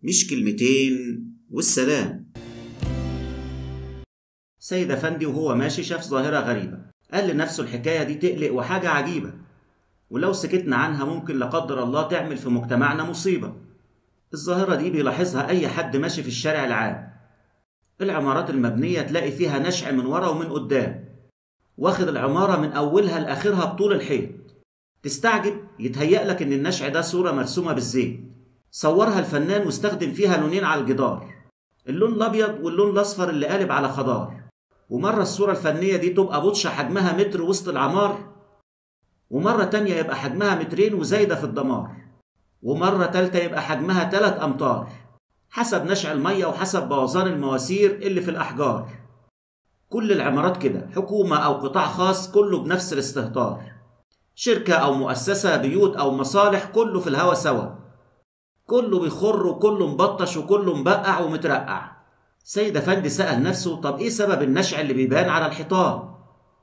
مش كلمتين والسلام سيد أفندي وهو ماشي شاف ظاهرة غريبة قال لنفسه الحكاية دي تقلق وحاجة عجيبة ولو سكتنا عنها ممكن لا قدر الله تعمل في مجتمعنا مصيبة الظاهرة دي بيلاحظها أي حد ماشي في الشارع العام العمارات المبنية تلاقي فيها نشع من ورا ومن قدام واخد العمارة من أولها لآخرها بطول الحيط تستعجب يتهيأ لك إن النشع ده صورة مرسومة بالزيت صورها الفنان واستخدم فيها لونين على الجدار اللون الأبيض واللون الأصفر اللي قالب على خضار ومرة الصورة الفنية دي تبقى بطشة حجمها متر وسط العمار ومرة تانية يبقى حجمها مترين وزايدة في الدمار ومرة تالتة يبقى حجمها تلات أمتار حسب نشع المية وحسب بوظان المواسير اللي في الأحجار كل العمارات كده حكومة أو قطاع خاص كله بنفس الاستهتار شركة أو مؤسسة بيوت أو مصالح كله في الهوا سوا كله بيخر وكله مبطش وكله مبقع ومترقع سيد أفندي سأل نفسه طب إيه سبب النشع اللي بيبان على الحيطان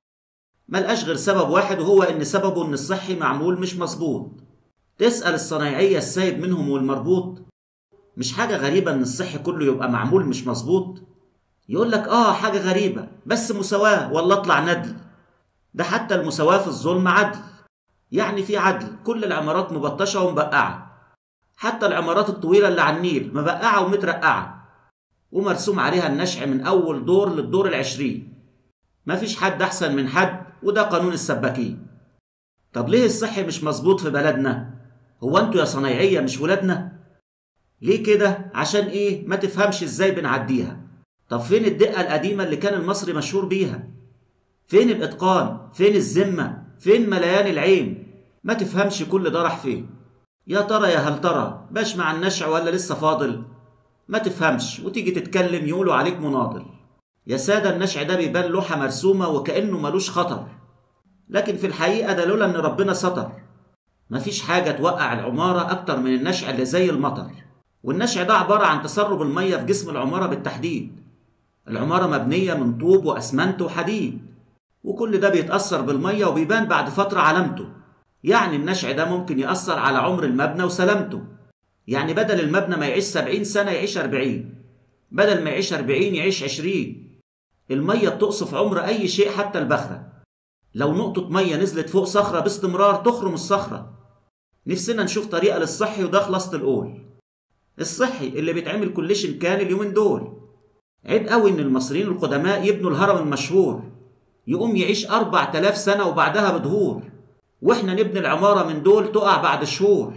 ملقاش غير سبب واحد وهو إن سببه إن الصحي معمول مش مظبوط تسأل الصنايعية السايب منهم والمربوط مش حاجة غريبة إن الصحي كله يبقى معمول مش مظبوط يقول لك آه حاجة غريبة بس مساواة والله اطلع ندل ده حتى المساواة في الظلم عدل يعني في عدل كل العمارات مبطشة ومبقعة حتى العمارات الطويلة اللي على النيل مبقعة ومترقعة ومرسوم عليها النشع من أول دور للدور العشرين مفيش حد أحسن من حد وده قانون السباكين طب ليه الصحي مش مظبوط في بلدنا؟ هو انتوا يا صنايعية مش ولادنا؟ ليه كده؟ عشان ايه؟ ما تفهمش ازاي بنعديها طب فين الدقة القديمة اللي كان المصري مشهور بيها؟ فين الإتقان؟ فين الذمة؟ فين مليان العين؟ ما تفهمش كل ده راح فين؟ يا ترى يا هل ترى باش مع النشع ولا لسه فاضل؟ ما تفهمش وتيجي تتكلم يقولوا عليك مناضل يا سادة النشع ده بيبان لوحة مرسومة وكأنه ملوش خطر لكن في الحقيقة ده لولا إن ربنا ستر مفيش حاجة توقع العمارة أكتر من النشع اللي زي المطر والنشع ده عبارة عن تسرب المية في جسم العمارة بالتحديد العمارة مبنية من طوب وأسمنت وحديد وكل ده بيتأثر بالمية وبيبان بعد فترة علامته يعني النشع ده ممكن يأثر على عمر المبنى وسلامته يعني بدل المبنى ما يعيش سبعين سنة يعيش أربعين بدل ما يعيش أربعين يعيش عشرين المية بتقصف عمر أي شيء حتى البخرة لو نقطة مية نزلت فوق صخرة باستمرار تخرم الصخرة نفسنا نشوف طريقة للصحي وده خلاصة القول الصحي اللي بيتعمل كلشن كان اليومين دول عيب قوي ان المصريين القدماء يبنوا الهرم المشهور يقوم يعيش أربع تلاف سنة وبعدها بدهور واحنا نبني العمارة من دول تقع بعد شهور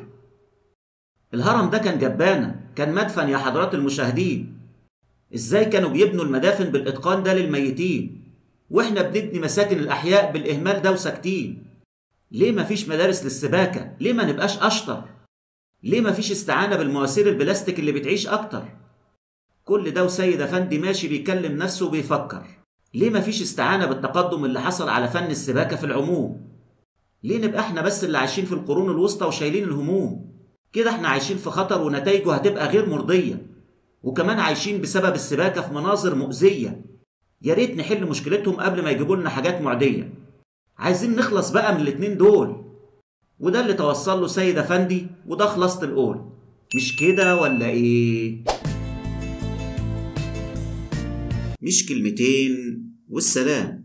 الهرم ده كان جبانة كان مدفن يا حضرات المشاهدين ازاي كانوا بيبنوا المدافن بالإتقان ده للميتين واحنا بنبني مساكن الأحياء بالإهمال ده وساكتين ليه مفيش مدارس للسباكة ليه ما نبقاش أشطر ليه مفيش استعانة بالمواسير البلاستيك اللي بتعيش أكتر كل ده وسيد أفندي ماشي بيكلم نفسه وبيفكر ليه مفيش استعانة بالتقدم اللي حصل على فن السباكة في العموم ليه نبقى احنا بس اللي عايشين في القرون الوسطى وشايلين الهموم كده احنا عايشين في خطر ونتائجه هتبقى غير مرضية وكمان عايشين بسبب السباكة في مناظر مؤذية يا ريت نحل مشكلتهم قبل ما يجيبوا لنا حاجات معدية عايزين نخلص بقى من الاتنين دول وده اللي توصل له سيد أفندي وده خلاصة القول مش كده ولا ايه؟ مش كلمتين والسلام